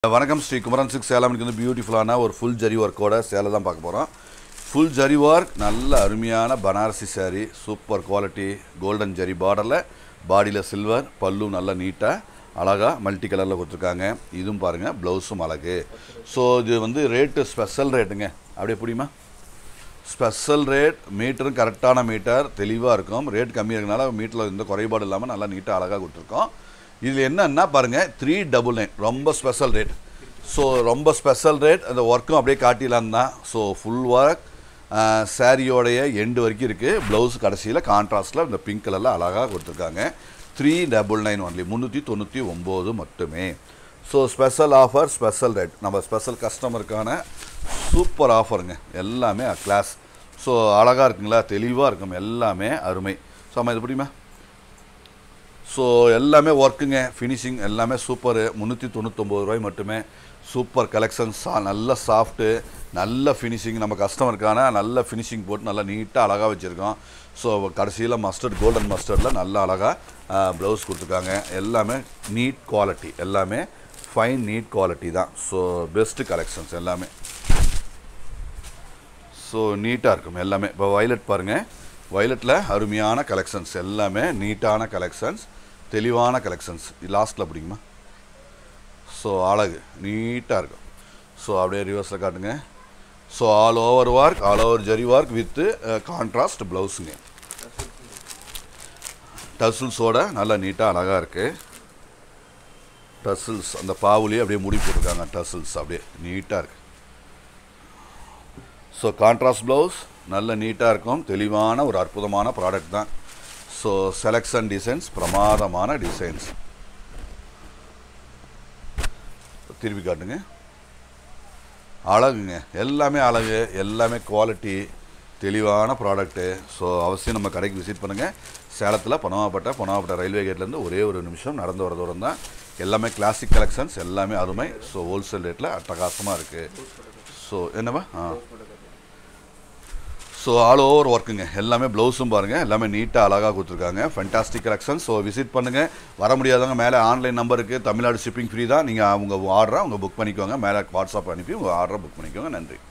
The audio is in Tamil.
வணக்கம் ஸ்ரீ குமரன் சிக்ஸ் சேலம் இன்னைக்கு வந்து பியூட்டிஃபுல்லான ஒரு ஃபுல் ஜரி ஒர்க்கோட சேலை தான் பார்க்க போகிறோம் ஃபுல் ஜரி ஒர்க் நல்ல அருமையான Banarasi saree super quality golden zari பார்டரில் பாடியில் சில்வர் பல்லு நல்லா நீட்டாக அழகாக மல்டி கலரில் கொடுத்துருக்காங்க இதுவும் பாருங்கள் ப்ளவுஸும் அழகு ஸோ இது வந்து ரேட்டு ஸ்பெஷல் ரேட்டுங்க அப்படியே புரியுமா ஸ்பெஷல் ரேட் மீட்டரும் கரெக்டான மீட்டர் தெளிவாக இருக்கும் ரேட் கம்மியாக இருக்கனால மீட்டரில் எந்த குறைபாடு இல்லாமல் நல்லா நீட்டாக அழகாக கொடுத்துருக்கோம் இதில் என்னன்னா பாருங்கள் த்ரீ டபுள் நைன் ரொம்ப ஸ்பெஷல் ரேட் ஸோ ரொம்ப ஸ்பெஷல் ரேட் அந்த ஒர்க்கும் அப்படியே காட்டிடலாம் தான் ஸோ ஃபுல் ஒர்க் சாரியோடைய எண்டு வரைக்கும் இருக்குது ப்ளவுஸ் கடைசியில் கான்ட்ராஸ்ட்டில் இந்த பிங்க் கலரில் அழகாக கொடுத்துருக்காங்க த்ரீ டபுள் நைன் ஒன்லி முந்நூற்றி தொண்ணூற்றி ஒம்பது மட்டுமே so special offer special rate நம்ம ஸ்பெஷல் கஸ்டமருக்கான சூப்பர் ஆஃபருங்க எல்லாமே கிளாஸ் ஸோ அழகாக இருக்குங்களா தெளிவாக இருக்கும் எல்லாமே அருமை ஸோ அம்மா இது பிடிமா ஸோ எல்லாமே ஒர்க்குங்க ஃபினிஷிங் எல்லாமே சூப்பரு முந்நூற்றி தொண்ணூத்தொம்பது ரூபாய் மட்டுமே சூப்பர் கலெக்ஷன் சா நல்ல சாஃப்ட்டு நல்ல ஃபினிஷிங் நம்ம கஸ்டமருக்கான நல்ல ஃபினிஷிங் போட்டு நல்லா நீட்டாக அழகாக வச்சுருக்கோம் ஸோ கடைசியில் மஸ்டர்ட் கோல்டன் மஸ்டர்டில் நல்ல அழகாக ப்ளவுஸ் கொடுத்துருக்காங்க எல்லாமே நீட் குவாலிட்டி எல்லாமே ஃபைன் நீட் குவாலிட்டி தான் ஸோ பெஸ்ட்டு கலெக்ஷன்ஸ் எல்லாமே ஸோ நீட்டாக இருக்கும் எல்லாமே இப்போ வயலட் பாருங்கள் வயலட்டில் அருமையான கலெக்ஷன்ஸ் எல்லாமே நீட்டான கலெக்ஷன்ஸ் தெளிவான கலெக்ஷன்ஸ் லாஸ்ட்டில் பிடிக்குமா ஸோ அழகு நீட்டாக இருக்கும் ஸோ அப்படியே ரிவர்ஸில் காட்டுங்க so all over work all over zari work with contrast ப்ளவுஸுங்க டசில்ஸோட நல்லா நீட்டாக அழகாக இருக்குது டசில்ஸ் அந்த பாவுலேயே அப்படியே முடி போட்டிருக்காங்க டசில்ஸ் அப்படியே நீட்டாக இருக்குது ஸோ கான்ட்ராஸ்ட் ப்ளவுஸ் நல்ல நீட்டாக இருக்கும் தெளிவான ஒரு அற்புதமான ப்ராடக்ட் தான் ஸோ செலெக்ஷன் டிசைன்ஸ் பிரமாதமான டிசைன்ஸ் திருப்பி காட்டுங்க அழகுங்க எல்லாமே அழகு எல்லாமே குவாலிட்டி தெளிவான ப்ராடக்ட்டு ஸோ அவசியம் நம்ம கடைக்கு விசிட் பண்ணுங்கள் சேலத்தில் பனவாப்பட்ட பனவாப்பட்ட ரயில்வே கேட்லேருந்து ஒரே ஒரு நிமிஷம் நடந்து வர தூரம் தான் எல்லாமே கிளாசிக் கலெக்ஷன்ஸ் எல்லாமே அருமை ஸோ ஹோல்சேல் ரேட்டில் அட்டகாசமாக இருக்குது ஸோ என்னவா ஆ ஸோ ஆல் ஓவர் ஒர்க்குங்க எல்லாமே ப்ளவுஸும் பாருங்கள் எல்லாமே நீட்டாக அழகாக கொடுத்துருக்காங்க ஃபென்டாஸ்டிக் கலெக்ஷன் ஸோ விசிட் பண்ணுங்கள் வர முடியாதவங்க மேலே ஆன்லைன் நம்பருக்கு தமிழ்நாடு ஷிப்பிங் ஃப்ரீ தான் நீங்கள் அவங்க ஆர்டரை அவங்க புக் பண்ணிக்கோங்க மேலே வாட்ஸ்அப் அனுப்பி உங்கள் ஆர்டரை புக் பண்ணிக்கோங்க நன்றி